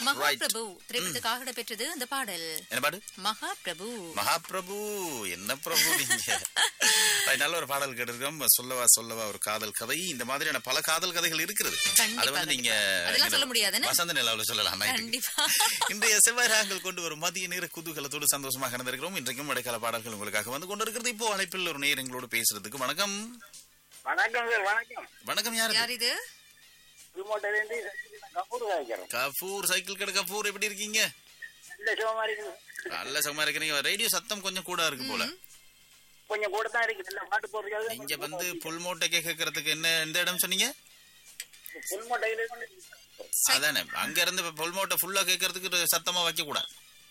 மகாபிரபு திரைப்படத்துக்காக இடம்பெற்றது அந்த பாடல் என்ன பாடு மகாபிரபு மகாபிரபு என்ன பிரபு நீங்க Right, நல்ல ஒரு பாடல் கேட்டிருக்கோம் சொல்லவா சொல்லவா ஒரு காதல் கதை இந்த மாதிரியான பல காதல் கதைகள் இருக்கிறது கண்டிப்பா, அது வந்து நீங்க கண்டிப்பா. அதெல்லாம் சொல்ல முடியாதுன்னு? வசந்த நிலாவுல சொல்லலாம் night க்கு. கண்டிப்பா இன்றைய செவ்வாய் ராகங்கள் கொண்டு வரும் மதிய நேர குதூகலத்தோடு சந்தோஷமாக நடந்திருக்கிறோம் இன்றைக்கும் இடைக்கால பாடல்கள் உங்களுக்காக வந்து கொண்டிருக்கிறது இப்போ அழைப்பில் ஒரு நேர் எங்களோடு பேசுறதுக்கு வணக்கம் வணக்கம் சார் வணக்கம் வணக்கம் யாரு யார் இது ரிமோட்டிலேருந்து கபூர் காய்க்கிறோம் கபூர் சைக்கிள் கடை கபூர் எப்படி இருக்கீங்க இந்த சிவமா இருக்குது நல்ல சுகமா இருக்கிறீங்க ரேடியோ சத்தம் கொஞ்சம் கூட இருக்கு போல கொஞ்சம் கூட தான் இருக்கு நல்ல பாட்டு போடுறது இங்க வந்து புல் மூட்டை கேட்கறதுக்கு என்ன எந்த இடம் சொன்னீங்க புல் மூட்டையில அதானே அங்க இருந்து இப்ப புல் மூட்டை ஃபுல்லா கேட்கறதுக்கு சத்தமா வைக்க கூடாது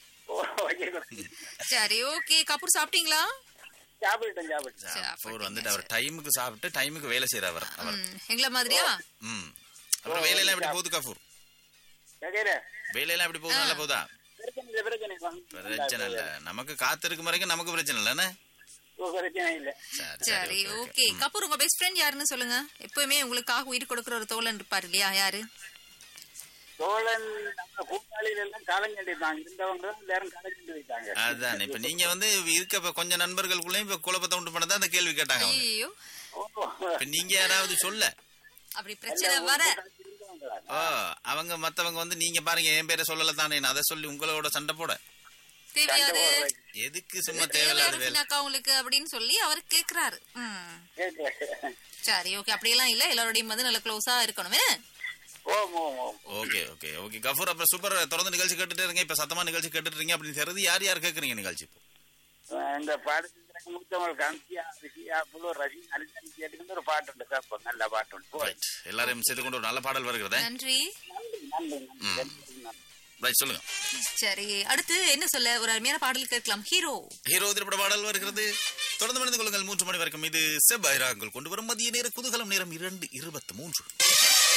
சரி ஓகே கபூர் சாப்பிட்டீங்களா சாப்பிட்டேன் சாப்பிட்டேன் கபூர் வந்துட்டு அவர் டைமுக்கு சாப்பிட்டு டைமுக்கு வேலை செய்யற அவர் அவர் ம், எங்களை மாதிரியா ம் அப்புறம் வேலையெல்லாம் எப்படி போகுது கபூர் கேட்கல வேலையெல்லாம் எப்படி போகுது நல்லா போகுதா பிரச்சனை இல்லை பிரச்சனை இல்லை. பிரச்சனை இல்ல நமக்கு காத்திருக்கும் வரைக்கும் நமக்கு பிரச்சனை இல்லைன்னு ஓ, பிரச்சனை இல்லை சரி சரி சரி okay, ஓகே okay. ம். கபூர் உங்க பெஸ்ட் ஃப்ரெண்ட் யாருன்னு சொல்லுங்க எப்பவுமே உங்களுக்காக உயிர் கொடுக்கிற ஒரு தோழன் இருப்பார் இல்லையா யாரு சோழன் நம்ம கூட்டாளிகள் எல்லாம் காலஞ்சண்டிருந்தாங்க இருந்தவங்க தான் எல்லாரும் காலஞ்சண்டி வைத்தாங்க அதான் இப்ப நீங்க வந்து இருக்க இப்ப கொஞ்சம் நண்பர்களுக்குள்ளயும் இப்ப குழப்பத்தை உண்டு பண்ணதான் அந்த கேள்வி கேட்டாங்க அவங்க. ஐயோ ஓ, இப்ப நீங்க யாராவது சொல்ல அப்படி பிரச்சனை வர இருந்தவங்க தான். ஓ அவங்க மத்தவங்க வந்து நீங்க பாருங்க என் பேரை சொல்லல தானே நான் அதை சொல்லி உங்களோட சண்டை போட தெரியாது எதுக்கு சும்மா தேவையில்லாத வேலை அக்கா உங்களுக்கு அப்படின்னு சொல்லி அவர் கேக்குறாரு ம். கேட்கல. சரி ஓகே அப்படியெல்லாம் இல்ல எல்லாரோடையும் வந்து நல்ல க்ளோஸா இருக்கணுமே ஓம் ஓம் ஓம் ஓகே ஓகே ஓகே கஃபூர் அப்புறம் சூப்பர் தொடர்ந்து நிகழ்ச்சி கேட்டுட்டு இருங்க இப்ப சத்தமா நிகழ்ச்சி கேட்டுட்டு இருக்கீங்க அப்படின்னு தெரியுது யார் யார் கேக்குறீங்க நிகழ்ச்சி இப்போ இந்த பாடத்தில் மூத்தவங்க காந்தியா ரிஷியா புலோ ரசி அலிசன் கேட்டுக்கிட்டு ஒரு பாட்டு உண்டு சார் நல்ல பாட்டு உண்டு போய். ரைட் எல்லாரையும் சேர்த்து கொண்டு ஒரு நல்ல பாடல் வருகிறதே நன்றி நன்றி நன்றி நன்றி நன்றி ரைட் சொல்லுங்க சரி அடுத்து என்ன சொல்ல ஒரு அருமையான பாடல் கேட்கலாம் ஹீரோ ஹீரோ திரைப்பட பாடல் வருகிறது தொடர்ந்து மணிந்து கொள்ளுங்கள் மூன்று மணி வரைக்கும் இது செவ்வாய் ராகங்கள் கொண்டு வரும் மதிய நேர குதூகலம் நேரம் இரண்டு இருபத்தி மூன்று